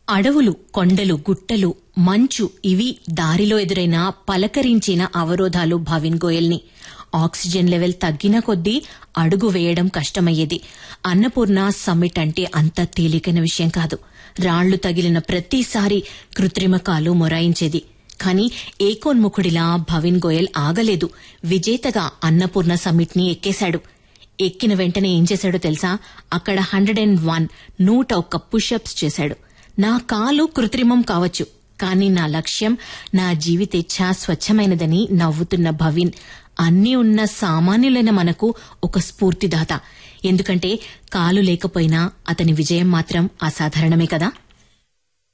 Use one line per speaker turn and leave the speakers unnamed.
అడవులు కొండలు గుట్టలు మంచు ఇవి దారిలో ఎదురైన పలకరించిన అవరోధాలు భవిన్ గోయల్ని ఆక్సిజన్ లెవెల్ తగ్గిన కొద్దీ అడుగు వేయడం కష్టమయ్యేది అన్నపూర్ణ సమ్మిట్ అంటే అంత తేలికైన విషయం కాదు రాళ్లు తగిలిన ప్రతిసారి కృత్రిమ కాలు మొరాయించేది కాని ఏకోన్ముఖుడిలా భవిన్ గోయల్ ఆగలేదు విజేతగా అన్నపూర్ణ సమ్మిట్ ని ఎక్కేశాడు ఎక్కిన వెంటనే ఏం చేశాడో తెలుసా అక్కడ హండ్రెడ్ అండ్ వన్ నూట ఒక్క పుషప్స్ చేశాడు నా కాలు కృత్రిమం కావచ్చు కానీ నా లక్ష్యం నా జీవితేచ్ఛ స్వచ్ఛమైనదని నవ్వుతున్న భవిన్ అన్నీ ఉన్న సామాన్యులైన మనకు ఒక స్ఫూర్తిదాత ఎందుకంటే కాలు లేకపోయినా అతని విజయం మాత్రం అసాధారణమే కదా